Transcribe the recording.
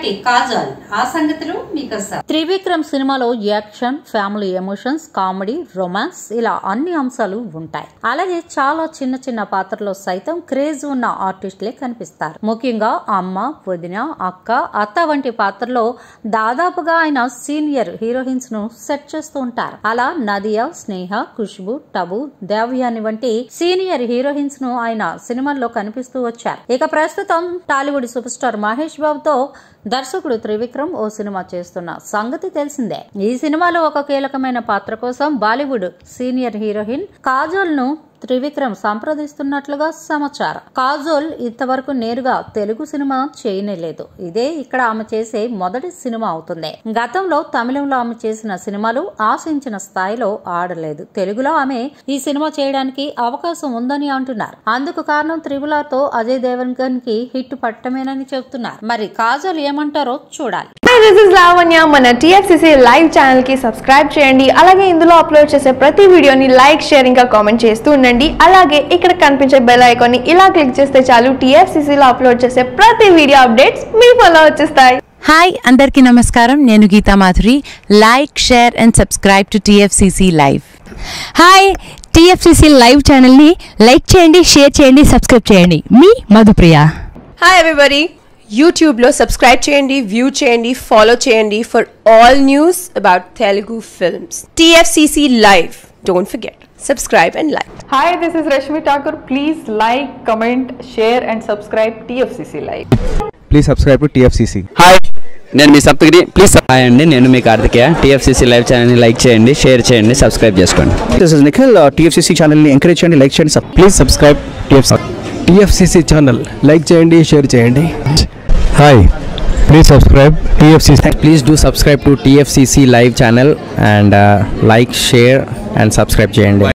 నటి కాజల్ ఆ సంగతులు మీకోసం త్రివిక్రమ్ సినిమాలో action family emotions comedy romance ఇలా అన్ని అంశాలు ఉంటాయి అలాగే చాలా చిన్న చిన్న పాత్రలో సైతం క్రేజ్ ఉన్న ఆర్టిస్టులే కనిపిస్తారు ముఖ్యంగా అమ్మ వదిన అక్క అత్త వంటి పాత్రలో దాదాపుగా ఆయన సీనియర్ హీరోయిన్స్ ను సెట్ చేస్తూ ఉంటారు అలా నదియా స్నేహ ఖుష్బు టబు దేవయాని వంటి సీనియర్ హీరోయిన్స్ ను ఆయన సినిమాల్లో కనిపిస్తూ వచ్చారు ఇక ప్రస్తుతం టాలీవుడ్ సూపర్ స్టార్ మహేష్ బాబుతో దర్శకుడు త్రివిక్రమ్ ఓ సినిమా చేస్తున్న సంగతి తెలిసిందే ఈ సినిమాలో ఒక కీలకమైన పాత్ర కోసం బాలీవుడ్ సీనియర్ హీరోయిన్ కాజోల్ ను త్రివిక్రమ్ సంప్రదిస్తున్నట్లుగా సమాచారం కాజోల్ ఇంతవరకు నేరుగా తెలుగు సినిమా చేయనేలేదు ఇదే ఇక్కడ ఆమె చేసే మొదటి సినిమా అవుతుంది గతంలో తమిళంలో ఆమె చేసిన సినిమాలు ఆశించిన స్థాయిలో ఆడలేదు తెలుగులో ఆమె ఈ సినిమా చేయడానికి అవకాశం ఉందని అంటున్నారు అందుకు కారణం త్రిబులాతో అజయ్ దేవగన్ కి హిట్ పట్టమేనని చెబుతున్నారు మరి కాజోల్ ఏమంటారో చూడాలి హాయ్ దిస్ ఇస్ లావణ్య మన టీఎఫ్సిసి లైవ్ ఛానల్ కి సబ్స్క్రైబ్ చేయండి అలాగే ఇందులో అప్లోడ్ చేసే ప్రతి వీడియోని లైక్ షేర్ ఇంకా కామెంట్ చేస్తూ ఉండండి అలాగే ఇక్కడ కనిపించే బెల్ ఐకాన్ ని ఇలా క్లిక్ చేస్తే చాలు TFCC లో అప్లోడ్ చేసే ప్రతి వీడియో అప్డేట్స్ మీ ఫోన్లో వచ్చేస్తాయి హాయ్ అందరికీ నమస్కారం నేను Geetha Madhuri like share and subscribe to TFCC live hi TFCC live ఛానల్ని లైక్ చేయండి షేర్ చేయండి సబ్స్క్రైబ్ చేయండి మీ మధుప్రియ హాయ్ ఎవ్రీబడి యూట్యూబ్లో సబ్స్క్రైబ్ చేయండి వ్యూ చేయండి ఫాలో చేయండి for all news about Telugu films TFCC live don't forget subscribe and like Hi, this is Rashmi Thakur. Please like, comment, share, and subscribe TFCC Live. Please subscribe to TFCC hi నేను మీ Saptagiri please hi అండి నేను మీ Karthikeya TFCC live ఛానల్ని like చేయండి share చేయండి subscribe చేసుకోండి this is Nikhil TFCC ఛానల్ని ఎంకరేజ్ చేయండి లైక్ చేయండి please subscribe TFC TFCC channel like చేయండి షేర్ చేయండి hi please subscribe TFCC please do subscribe to TFCC live channel and like share and subscribe చేయండి